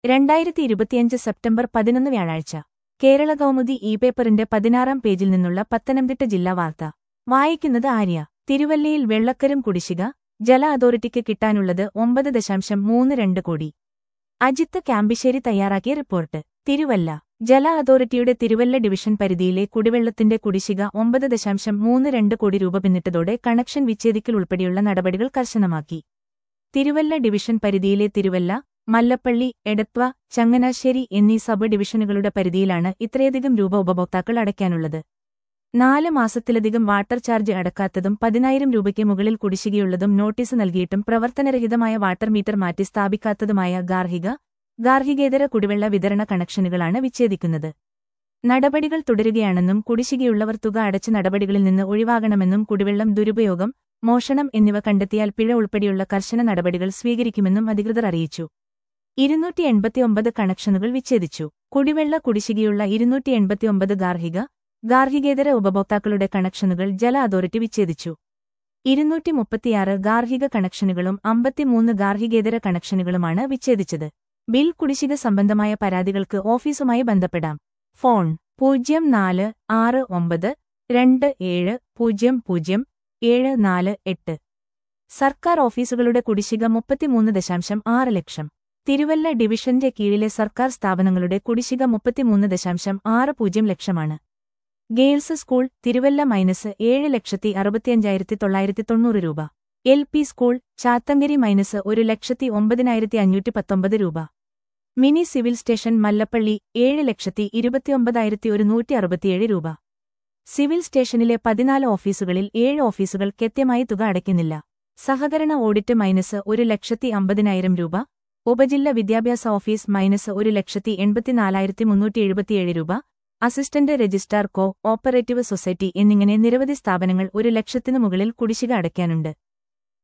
രണ്ടായിരത്തി ഇരുപത്തിയഞ്ച് സെപ്റ്റംബർ പതിനൊന്ന് വ്യാഴാഴ്ച കേരള കൗമുദി ഇ പേപ്പറിന്റെ പതിനാറാം പേജിൽ നിന്നുള്ള പത്തനംതിട്ട ജില്ലാ വാർത്ത വായിക്കുന്നത് ആര്യ തിരുവല്ലയിൽ വെള്ളക്കരും കുടിശ്ശിക ജല അതോറിറ്റിക്ക് കിട്ടാനുള്ളത് ഒമ്പത് ദശാംശം മൂന്ന് രണ്ട് കോടി അജിത്ത് ക്യാമ്പിശ്ശേരി തയ്യാറാക്കിയ റിപ്പോർട്ട് തിരുവല്ല ജല അതോറിറ്റിയുടെ തിരുവല്ല ഡിവിഷൻ പരിധിയിലെ കുടിവെള്ളത്തിന്റെ കുടിശ്ശിക ഒമ്പത് ദശാംശം മൂന്ന് രണ്ട് കോടി രൂപ പിന്നിട്ടതോടെ കണക്ഷൻ വിച്ഛേദിക്കൽ ഉൾപ്പെടെയുള്ള നടപടികൾ കർശനമാക്കി തിരുവല്ല ഡിവിഷൻ പരിധിയിലെ തിരുവല്ല മല്ലപ്പള്ളി എടത്വ ചങ്ങനാശ്ശേരി എന്നീ സബ് ഡിവിഷനുകളുടെ പരിധിയിലാണ് ഇത്രയധികം രൂപ ഉപഭോക്താക്കൾ അടയ്ക്കാനുള്ളത് നാല് മാസത്തിലധികം വാട്ടർ ചാർജ് അടക്കാത്തതും പതിനായിരം രൂപയ്ക്ക് മുകളിൽ കുടിശ്ശികയുള്ളതും നോട്ടീസ് നൽകിയിട്ടും പ്രവർത്തനരഹിതമായ വാട്ടർ മീറ്റർ മാറ്റി സ്ഥാപിക്കാത്തതുമായ ഗാർഹിക ഗാർഹികേതര കുടിവെള്ള വിതരണ കണക്ഷനുകളാണ് വിച്ഛേദിക്കുന്നത് നടപടികൾ തുടരുകയാണെന്നും കുടിശ്ശികയുള്ളവർ തുക അടച്ച നടപടികളിൽ നിന്ന് ഒഴിവാകണമെന്നും കുടിവെള്ളം ദുരുപയോഗം മോഷണം എന്നിവ കണ്ടെത്തിയാൽ പിഴ ഉൾപ്പെടെയുള്ള കർശന നടപടികൾ സ്വീകരിക്കുമെന്നും അധികൃതർ അറിയിച്ചു ഇരുന്നൂറ്റി എൺപത്തിയൊമ്പത് കണക്ഷനുകൾ വിച്ഛേദിച്ചു കുടിവെള്ള കുടിശ്ശികയുള്ള ഇരുന്നൂറ്റി എൺപത്തിയൊമ്പത് ഗാർഹിക ഗാർഹികേതര ഉപഭോക്താക്കളുടെ കണക്ഷനുകൾ ജല അതോറിറ്റി വിച്ഛേദിച്ചു ഇരുന്നൂറ്റി മുപ്പത്തിയാറ് ഗാർഹിക കണക്ഷനുകളും അമ്പത്തിമൂന്ന് ഗാർഹികേതര കണക്ഷനുകളുമാണ് വിച്ഛേദിച്ചത് ബിൽ കുടിശ്ശിക സംബന്ധമായ പരാതികൾക്ക് ഓഫീസുമായി ബന്ധപ്പെടാം ഫോൺ പൂജ്യം നാല് ആറ് ഒമ്പത് രണ്ട് ഏഴ് പൂജ്യം പൂജ്യം ഏഴ് നാല് എട്ട് സർക്കാർ ഓഫീസുകളുടെ കുടിശ്ശിക മുപ്പത്തിമൂന്ന് ദശാംശം ആറ് ലക്ഷം തിരുവല്ല ഡിവിഷന്റെ കീഴിലെ സർക്കാർ സ്ഥാപനങ്ങളുടെ കുടിശ്ശിക മുപ്പത്തിമൂന്ന് ദശാംശം ആറ് പൂജ്യം ലക്ഷമാണ് ഗേൾസ് സ്കൂൾ തിരുവല്ല മൈനസ് ഏഴ് ലക്ഷത്തി അറുപത്തിയഞ്ചായിരത്തി തൊള്ളായിരത്തി തൊണ്ണൂറ് രൂപ L P school Chathankary minus ഒരു ലക്ഷത്തി ഒമ്പതിനായിരത്തി അഞ്ഞൂറ്റി പത്തൊമ്പത് രൂപ മിനി സിവിൽ സ്റ്റേഷൻ മല്ലപ്പള്ളി ഏഴ് ലക്ഷത്തി ഇരുപത്തിയൊമ്പതായിരത്തി ഒരുന്നൂറ്റി അറുപത്തിയേഴ് രൂപ സിവിൽ സ്റ്റേഷനിലെ പതിനാല് ഓഫീസുകളിൽ ഏഴ് ഓഫീസുകൾ കൃത്യമായി തുക അടയ്ക്കുന്നില്ല സഹകരണ ഓഡിറ്റ് മൈനസ് ഒരു ലക്ഷത്തി അമ്പതിനായിരം രൂപ ഉപജില്ല വിദ്യാഭ്യാസ ഓഫീസ് മൈനസ് ഒരു ലക്ഷത്തി എൺപത്തിനാലായിരത്തി മുന്നൂറ്റി എഴുപത്തിയേഴ് രൂപ assistant registrar cooperative society എന്നിങ്ങനെ നിരവധി സ്ഥാപനങ്ങൾ ഒരു ലക്ഷത്തിനു മുകളിൽ കുടിശ്ശിക അടയ്ക്കാനുണ്ട്